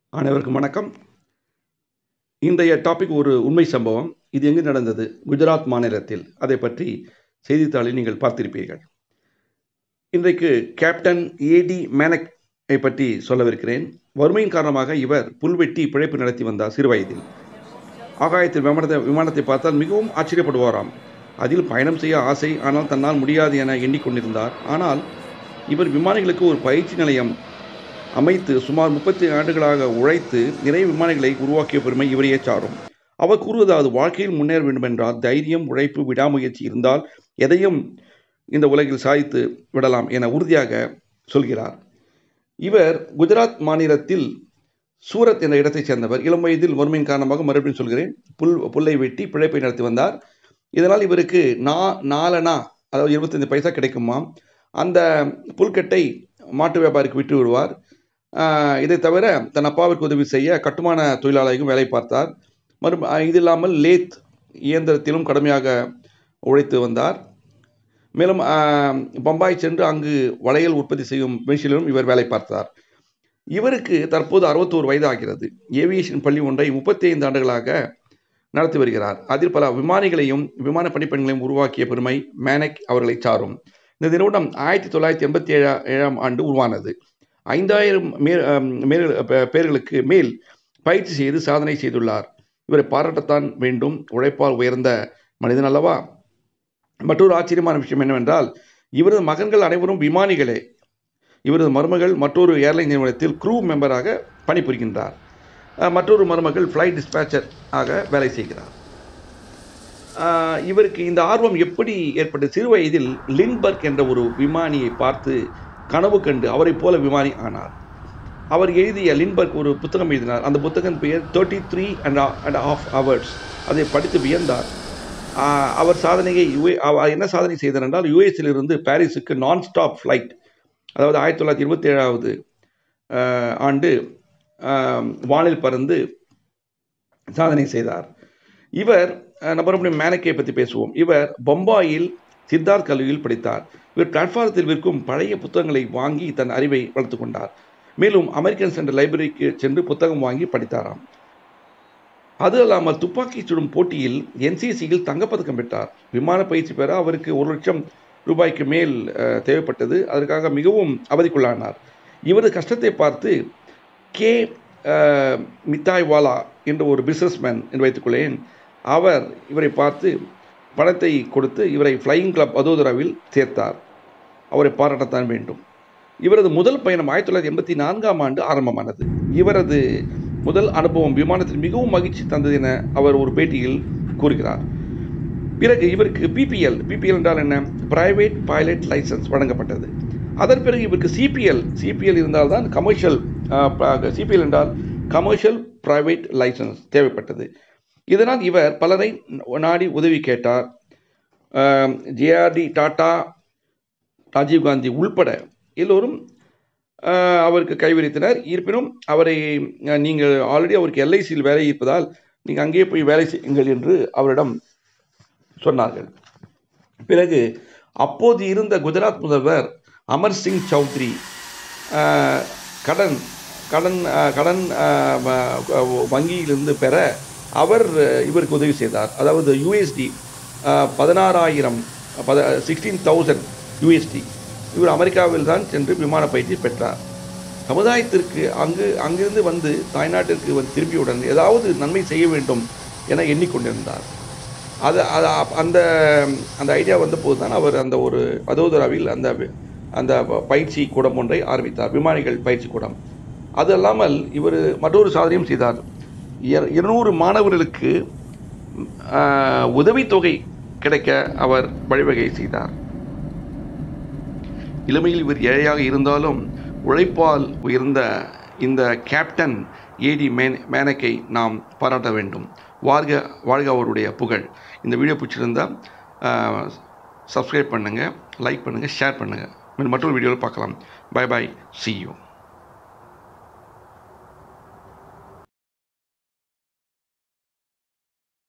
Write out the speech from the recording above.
அனைவருக்கும் வணக்கம் இன்றைய டாபிக் ஒரு உண்மை சம்பவம் இது எங்கு நடந்தது குஜராத் மாநிலத்தில் அதை பற்றி செய்தித்தாளில் நீங்கள் பார்த்திருப்பீர்கள் இன்றைக்கு கேப்டன் ஏடி மேனக்கை பற்றி சொல்லவிருக்கிறேன் வறுமையின் காரணமாக இவர் புல்வெட்டி பிழைப்பு நடத்தி வந்தார் சிறுவயதில் ஆகாயத்தில் விமானத்தை விமானத்தை பார்த்தால் மிகவும் ஆச்சரியப்படுவாராம் அதில் பயணம் செய்ய ஆசை ஆனால் தன்னால் முடியாது என எண்ணிக்கொண்டிருந்தார் ஆனால் இவர் விமானிகளுக்கு ஒரு பயிற்சி நிலையம் அமைத்து சுமார் முப்பத்தி ஆண்டுகளாக உழைத்து நிறைய விமானிகளை உருவாக்கிய பெருமை இவரையே சாரும் அவர் கூறுவதாவது வாழ்க்கையில் முன்னேற வேண்டுமென்றால் தைரியம் உழைப்பு விடாமுயற்சி இருந்தால் எதையும் இந்த உலகில் சாதித்து விடலாம் என உறுதியாக சொல்கிறார் இவர் குஜராத் மாநிலத்தில் சூரத் என்ற இடத்தைச் சேர்ந்தவர் இளம் வயதில் வறுமையின் காரணமாக மறுபடியும் சொல்கிறேன் புல் புல்லை வெட்டி பிழைப்பை நடத்தி வந்தார் இதனால் இவருக்கு நா நாலனா அதாவது இருபத்தைந்து பைசா கிடைக்குமாம் அந்த புல்கட்டை மாட்டு வியாபாரிக்கு விட்டு விடுவார் இதை தவிர தன் அப்பாவிற்கு உதவி செய்ய கட்டுமான தொழிலாளர்களும் வேலை பார்த்தார் மறு இது இல்லாமல் லேத் இயந்திரத்திலும் கடுமையாக உழைத்து வந்தார் மேலும் பம்பாய் சென்று அங்கு வளையல் உற்பத்தி செய்யும் மெஷினிலும் இவர் வேலை பார்த்தார் இவருக்கு தற்போது அறுபத்தோரு வயது ஆகிறது ஏவியேஷன் பள்ளி ஒன்றை முப்பத்தி ஐந்து ஆண்டுகளாக நடத்தி வருகிறார் அதில் பல விமானிகளையும் விமான பணிப்பெண்களையும் உருவாக்கிய பெருமை மேனக் அவர்களை சாரும் இந்த நிறுவனம் ஆயிரத்தி தொள்ளாயிரத்தி எண்பத்தி ஏழா ஏழாம் ஆண்டு உருவானது ஐந்தாயிரம் மேல் மேல் பேர்களுக்கு மேல் பயிற்சி செய்து சாதனை செய்துள்ளார் இவரை பாராட்டத்தான் வேண்டும் உழைப்பால் உயர்ந்த மனிதன் அல்லவா மற்றொரு ஆச்சரியமான விஷயம் என்னவென்றால் இவரது மகன்கள் அனைவரும் விமானிகளே இவரது மருமகள் மற்றொரு ஏர்லைன் நிறுவனத்தில் க்ரூ மெம்பராக பணிபுரிகின்றார் மற்றொரு மருமகள் ஃப்ளைட் டிஸ்பேச்சர் ஆக வேலை செய்கிறார் இவருக்கு இந்த ஆர்வம் எப்படி ஏற்பட்டது சிறு வயதில் லின்பர்க் என்ற ஒரு விமானியை பார்த்து கனவு கண்டு அவரை போல விமானி ஆனார் அவர் எழுதிய லின்பர்க் ஒரு புத்தகம் எழுதினார் அந்த புத்தகம் பெயர் thirty three and and half hours அதை படித்து வியந்தார் அவர் சாதனையை யுஏ என்ன சாதனை செய்தார் என்றால் யுஎஸிலிருந்து பாரிஸுக்கு நான் ஸ்டாப் ஃப்ளைட் அதாவது ஆயிரத்தி தொள்ளாயிரத்தி இருபத்தி ஏழாவது ஆண்டு வானில் பறந்து சாதனை செய்தார் இவர் மறுபடியும் மேனக்கை பற்றி பேசுவோம் இவர் பம்பாயில் சித்தார்த் கல்லூரியில் படித்தார் இவர் பிளாட்ஃபாரத்தில் விற்கும் பழைய புத்தகங்களை வாங்கி தன் அறிவை வளர்த்து கொண்டார் மேலும் அமெரிக்கன் சென்ற லைப்ரரிக்கு சென்று புத்தகம் வாங்கி படித்தாராம் அது அல்லாமல் துப்பாக்கி சுடும் போட்டியில் என்சிசியில் தங்கப்பதக்கம் பெற்றார் விமான பயிற்சி பெற அவருக்கு ஒரு லட்சம் ரூபாய்க்கு மேல் தேவைப்பட்டது அதற்காக மிகவும் அவதிக்குள்ளானார் இவரது கஷ்டத்தை பார்த்து கே மித்தாய்வாலா என்ற ஒரு பிஸ்னஸ்மேன் என்று வைத்துக்கொள்ளேன் அவர் இவரை பார்த்து பணத்தை கொடுத்து இவரை ஃப்ளையிங் கிளப் வதோதராவில் சேர்த்தார் அவரை பாராட்டத்தான் வேண்டும் இவரது முதல் பயணம் ஆயிரத்தி தொள்ளாயிரத்தி எண்பத்தி நான்காம் ஆண்டு ஆரம்பமானது இவரது முதல் அனுபவம் விமானத்தில் மிகவும் மகிழ்ச்சி தந்தது என அவர் ஒரு பேட்டியில் கூறுகிறார் பிறகு இவருக்கு பிபிஎல் பிபிஎல் என்றால் என்ன பிரைவேட் பைலட் லைசன்ஸ் வழங்கப்பட்டது அதன் பிறகு இவருக்கு சிபிஎல் சிபிஎல் இருந்தால்தான் கமர்ஷியல் சிபிஎல் என்றால் கமர்ஷியல் பிரைவேட் லைசன்ஸ் தேவைப்பட்டது இதனால் இவர் பலரை நாடி உதவி கேட்டார் ஜேஆர்டி டாடா ராஜீவ்காந்தி உள்பட எல்லோரும் அவருக்கு கைவிரித்தனர் இருப்பினும் அவரை நீங்கள் ஆல்ரெடி அவருக்கு எல்ஐசியில் வேலை இருப்பதால் நீங்கள் அங்கேயே போய் வேலை செய்யுங்கள் என்று அவரிடம் சொன்னார்கள் பிறகு அப்போது இருந்த குஜராத் முதல்வர் அமர் சிங் சௌத்ரி கடன் கடன் கடன் வங்கியிலிருந்து பெற அவர் இவருக்கு உதவி செய்தார் அதாவது யூஎஸ்டி பதினாறாயிரம் பத சிக்ஸ்டீன் தௌசண்ட் யூஎஸ்டி இவர் அமெரிக்காவில் தான் சென்று விமான பயிற்சி பெற்றார் சமுதாயத்திற்கு அங்கு அங்கிருந்து வந்து தாய்நாட்டிற்கு வந்து திரும்பியுடன் ஏதாவது நன்மை செய்ய வேண்டும் என எண்ணிக்கொண்டிருந்தார் அது அது அந்த அந்த ஐடியா வந்தபோது தான் அவர் அந்த ஒரு வதோதராவில் அந்த அந்த பயிற்சி கூடம் ஒன்றை ஆரம்பித்தார் விமானிகள் பயிற்சி கூடம் அது அல்லாமல் இவர் மற்றொரு சாதனையும் செய்தார் இருநூறு மாணவர்களுக்கு உதவித்தொகை கிடைக்க அவர் வழிவகை செய்தார் இளமையில் இவர் ஏழையாக இருந்தாலும் உழைப்பால் உயர்ந்த இந்த கேப்டன் ஏடி மேன் மேனக்கை நாம் பாராட்ட வேண்டும் வாழ்க வாழ்க அவருடைய புகழ் இந்த வீடியோ பிடிச்சிருந்தால் சப்ஸ்கிரைப் பண்ணுங்கள் லைக் பண்ணுங்கள் ஷேர் பண்ணுங்கள் மற்றொரு வீடியோவில் பார்க்கலாம் பை பாய் சி யூ